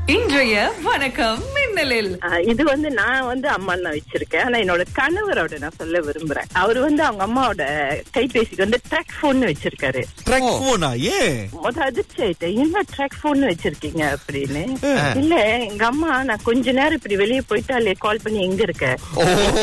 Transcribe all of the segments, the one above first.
இன்றைய வணக்கம் மின்னலில் ஆஹ் இது வந்து நான் வந்து அம்மா தான் வச்சிருக்கேன் ஆனா என்னோட கணவரோட நான் சொல்ல விரும்புறேன் அவர் வந்து அவங்க அம்மாவோட கைபேசிக்கு வந்து ட்ராக் போன் வச்சிருக்காரு ட்ராக் போனா ஏன் முத அதிர்ச்சி ஆயிட்டேன் என்ன ட்ராக் போன் வச்சிருக்கீங்க அப்படின்னு இல்ல எங்க அம்மா நான் கொஞ்ச நேரம் இப்படி வெளியே போயிட்டாலே கால் பண்ணி எங்க இருக்க ஓ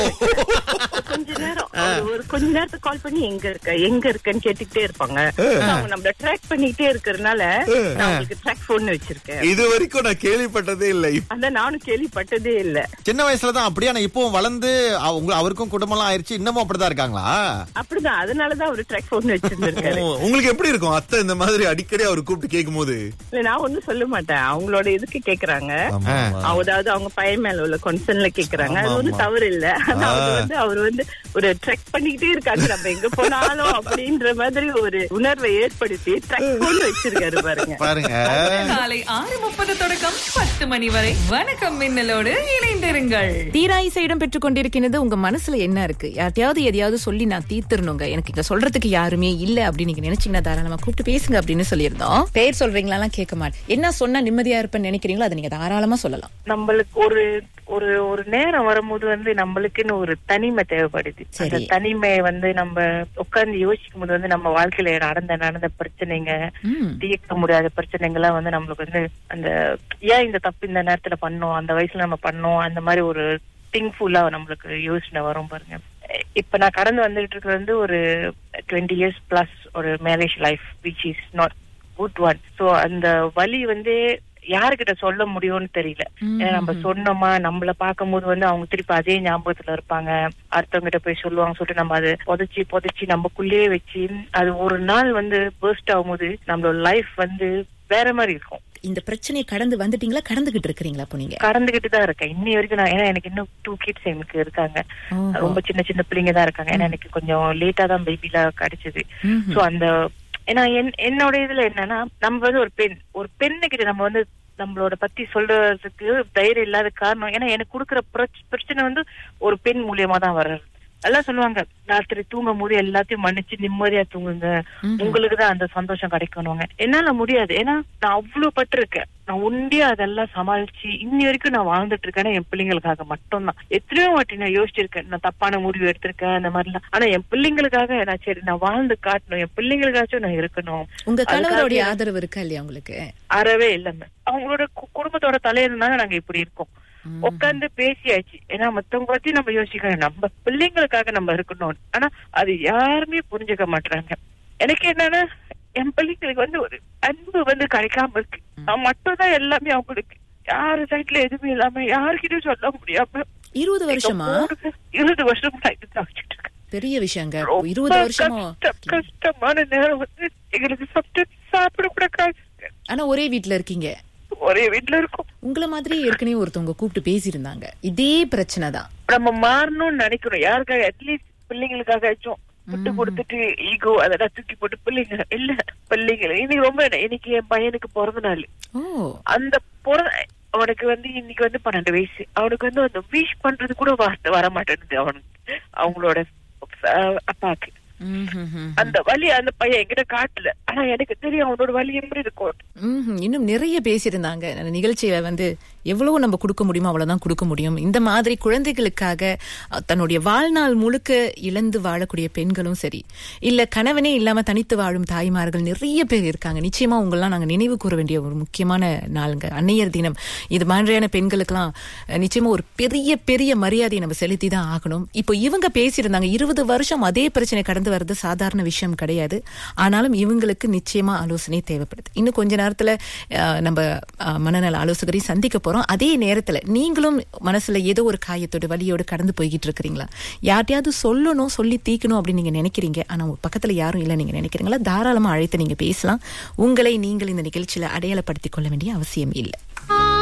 கொஞ்ச நேரம் ஒரு- ஒரு கொஞ்ச நேரத்துக்கு கால் பண்ணி எங்க இருக்க எங்க இருக்கன்னு கேட்டுக்கிட்டே இருப்பாங்க அவங்க நம்மள ட்ராக் பண்ணிக்கிட்டே இருக்கறதுனால நான் உங்களுக்கு ட்ராக் போன் வச்சிருக்கேன் இது வரைக்கும் நான் கேள்விப்பட்டதே இல்லை அதான் நானும் கேள்விப்பட்டதே இல்ல சின்ன வயசுல தான் அப்படியே ஆனா இப்பவும் வளர்ந்து அவங்க அவருக்கும் குடும்பம்லாம் ஆயிருச்சு இன்னமும் அப்படிதான் இருக்காங்களா அப்படிதான் அதனாலதான் ஒரு ட்ராக் போன் வச்சிருந்திருக்காரு ஓ, உங்களுக்கு எப்படி இருக்கும் அத்தை இந்த மாதிரி அடிக்கடி அவர் கூப்பிட்டு கேட்கும் போது இல்ல நான் ஒண்ணும் சொல்ல மாட்டேன் அவங்களோட இதுக்கு கேக்குறாங்க ஆமா, ஆமா. அதாவது அவங்க பையன் மேல உள்ள கன்சர்ன்ல கேக்குறாங்க அது ஆமா, வந்து ஆமா. தவறு இல்ல ஆனா அது ஆ. வந்து அவர் வந்து ஒரு ட்ரெக் பண்ணிக்கிட்டே இருக்காங்க நம்ம எங்க போனாலும் அப்படின்ற மாதிரி ஒரு உணர்வை ஏற்படுத்தி ட்ரெக் போன் வச்சிருக்காரு பாருங்க பாருங்க காலை ஆறு முப்பது தொடக்கம் பத்து மணி வரை வணக்கம் மின்னலோடு இணைந்திருங்கள் தீராயிசை இடம் பெற்றுக் கொண்டிருக்கிறது உங்க மனசுல என்ன இருக்கு யார்ட்டையாவது எதையாவது சொல்லி நான் தீர்த்திரணுங்க எனக்கு இங்க சொல்றதுக்கு யாருமே இல்ல அப்படின்னு நீங்க நினைச்சீங்கன்னா தாராளமா கூப்பிட்டு பேசுங்க அப்படின்னு சொல்லியிருந்தோம் பேர் சொல்றீங்களா கேட்க மாட்டேன் என்ன சொன்னா நிம்மதியா இருப்பேன்னு நினைக்கிறீங்களோ அதை நீங்க தாராளமா சொல்லலாம் நம்மளுக்கு ஒரு ஒரு ஒரு நேரம் வரும்போது வந்து நம்மளுக்குன்னு ஒரு தனிமை தேவைப்படுது சரி. அந்த தனிமை வந்து நம்ம உட்கார்ந்து யோசிக்கும் போது வந்து நம்ம வாழ்க்கையில நடந்த நடந்த பிரச்சனைங்க ம். தீர்க்க முடியாத பிரச்சனைகள்லாம் வந்து நம்மளுக்கு வந்து அந்த ஏன் இந்த தப்பு இந்த நேரத்துல பண்ணோம் அந்த வயசுல நம்ம பண்ணோம் அந்த மாதிரி ஒரு திங்ஃபுல்லா நம்மளுக்கு யோசனை வரும் பாருங்க இப்ப நான் கடந்து வந்துட்டு இருக்கிறது வந்து ஒரு டுவெண்ட்டி இயர்ஸ் பிளஸ் ஒரு marriage life which is not good one so அந்த வலி வந்து யாருக்கிட்ட சொல்ல முடியும்னு தெரியல ஏன்னா நம்ம சொன்னோமா நம்மள பார்க்கும்போது வந்து அவங்க திருப்பி அதே ஞாபகத்துல இருப்பாங்க அடுத்தவங்க கிட்ட போய் சொல்லுவாங்க சொல்லிட்டு நம்ம அதை புதைச்சி புதைச்சி நமக்குள்ளேயே வச்சு அது ஒரு நாள் வந்து பேர்ஸ்ட் ஆகும்போது நம்மளோட லைஃப் வந்து வேற மாதிரி இருக்கும் இந்த பிரச்சனையை கடந்து வந்துட்டீங்களா கடந்துகிட்டு இருக்கிறீங்களா அப்போ நீங்க கடந்துகிட்டு தான் இருக்கேன் இன்னி வரைக்கும் நான் ஏன்னா எனக்கு இன்னும் டூ கிட்ஸ் எனக்கு இருக்காங்க ஓஹோ. ரொம்ப சின்ன சின்ன பிள்ளைங்க தான் இருக்காங்க ஏன்னா எனக்கு கொஞ்சம் லேட்டா தான் பேபிலாம் கிடைச்சது ம்ஹும். சோ அந்த ஏன்னா என்- என்னோட இதுல என்னன்னா நம்ம வந்து ஒரு பெண் ஒரு பெண்ணு கிட்ட நம்ம வந்து நம்மளோட பத்தி சொல்றதுக்கு தைரியம் இல்லாத காரணம் ஏன்னா எனக்கு கொடுக்குற பிரச்- பிரச்சனை வந்து ஒரு பெண் மூலியமா தான் வர்றது எல்லாம் சொல்லுவாங்க ராத்திரி தூங்கும் போது எல்லாத்தையும் மன்னிச்சு நிம்மதியா தூங்குங்க உங்களுக்கு தான் அந்த சந்தோஷம் கிடைக்கணுங்க என்னால முடியாது ஏன்னா நான் அவ்வளவு பட்டிருக்கேன் நான் உண்டியா அதெல்லாம் சமாளிச்சு இன்னி வரைக்கும் நான் வாழ்ந்துட்டு இருக்கேன்னா என் பிள்ளைங்களுக்காக மட்டும்தான் எத்தனையோ வாட்டி நான் யோசிச்சிருக்கேன் நான் தப்பான முடிவு எடுத்திருக்கேன் அந்த மாதிரிலாம் ஆனா என் பிள்ளைங்களுக்காக நான் சரி நான் வாழ்ந்து காட்டணும் என் பிள்ளைங்களுக்காச்சும் நான் இருக்கணும் உங்க கணவருடைய அதுக்காக ஆதரவு இருக்கா இல்லையா உங்களுக்கு அறவே இல்லைங்க அவங்களோட கு- குடும்பத்தோட தலையில நாங்க இப்படி இருக்கோம் உட்கார்ந்து பேசியாச்சு ஏன்னா மத்தவங்க பத்தி நம்ம யோசிக்கணும் நம்ம பிள்ளைங்களுக்காக நம்ம இருக்கணும் ஆனா அது யாருமே புரிஞ்சுக்க மாட்டாங்க எனக்கு என்னன்னா என் பிள்ளைங்களுக்கு வந்து ஒரு அன்பு வந்து கிடைக்காம இருக்கு நான் மட்டும் தான் எல்லாமே அவங்களுக்கு யாரு சைட்ல எதுவுமே இல்லாம யாருக்கிட்டையும் சொல்ல முடியாம இருபது வருஷமா மூணு- இருபது வருஷம் நான் இதுதான் வச்சுட்டு இருக்கேன் பெரிய விஷயங்க ரொம்ப இருபது வருஷமா கஷ்டம், கஷ்டமான நேரம் வந்து எங்களுக்கு சாப்பிட்டு சாப்பிட கூட காசு இல்ல. ஆனா ஒரே வீட்ல இருக்கீங்க ஒரே வீட்டுல இருக்கும் உங்களை மாதிரி ஏற்கனவே ஒருத்தவங்க கூப்பிட்டு பேசியிருந்தாங்க இதே பிரச்சனை தான் நம்ம மாறணும்னு நினைக்கிறோம் யாருக்காக அட்லீஸ்ட் பிள்ளைங்களுக்காகச்சும் விட்டு கொடுத்துட்டு ஈகோ அதெல்லாம் தூக்கி போட்டு பிள்ளைங்க இல்ல பிள்ளைங்க இன்னைக்கு ரொம்ப இன்னைக்கு என் பையனுக்கு பிறந்த நாள் ஓ அந்த பிற அவனுக்கு வந்து இன்னைக்கு வந்து பன்னெண்டு வயசு அவனுக்கு வந்து அந்த விஷ் பண்றது கூட வார்த்தை வர மாட்டேங்குது அவனுக்கு அவங்களோட அஹ், அப்பாக்கு ம்ஹும்ஹும். அந்த வலி அந்த பையன் என்கிட்ட காட்டல ஆனா எனக்கு தெரியும் அவனோட வலி எப்படி இருக்கும் ம்ஹும். இன்னும் நிறைய பேசியிருந்தாங்க அந்த நிகழ்ச்சியில வந்து எவ்வளவு நம்ம கொடுக்க முடியுமோ அவ்வளவுதான் கொடுக்க முடியும் இந்த மாதிரி குழந்தைகளுக்காக அஹ், தன்னுடைய வாழ்நாள் முழுக்க இழந்து வாழக்கூடிய பெண்களும் சரி இல்ல கணவனே இல்லாம தனித்து வாழும் தாய்மார்கள் நிறைய பேர் இருக்காங்க நிச்சயமா உங்களெல்லாம் நாங்க நினைவு கூற வேண்டிய ஒரு முக்கியமான நாளுங்க அன்னையர் தினம் இது மாதிரியான பெண்களுக்கெல்லாம் அஹ், நிச்சயமா ஒரு பெரிய பெரிய மரியாதையை நம்ம செலுத்தி தான் ஆகணும் இப்போ இவங்க பேசியிருந்தாங்க இருபது வருஷம் அதே பிரச்சனை கடந்து வர்றது சாதாரண விஷயம் கிடையாது ஆனாலும் இவங்களுக்கு நிச்சயமா ஆலோசனை தேவைப்படுது இன்னும் கொஞ்ச நேரத்துல அஹ், நம்ம அஹ், மனநல ஆலோசகரை சந்திக்க போறோம் அதே நேரத்துல நீங்களும் மனசுல ஏதோ ஒரு காயத்தோட வலியோடு கடந்து போய்கிட்டு இருக்கிறீங்களா யார்ட்டையாவது சொல்லணும் சொல்லி தீக்கணும் அப்படின்னு நீங்க நினைக்கிறீங்க ஆனா உங்க பக்கத்துல யாரும் இல்லை நீங்க நினைக்கிறீங்களா தாராளமா அழைத்து நீங்க பேசலாம் உங்களை நீங்கள் இந்த நிகழ்ச்சியில அடையாளப்படுத்திக் கொள்ள வேண்டிய அவசியம் இல்லை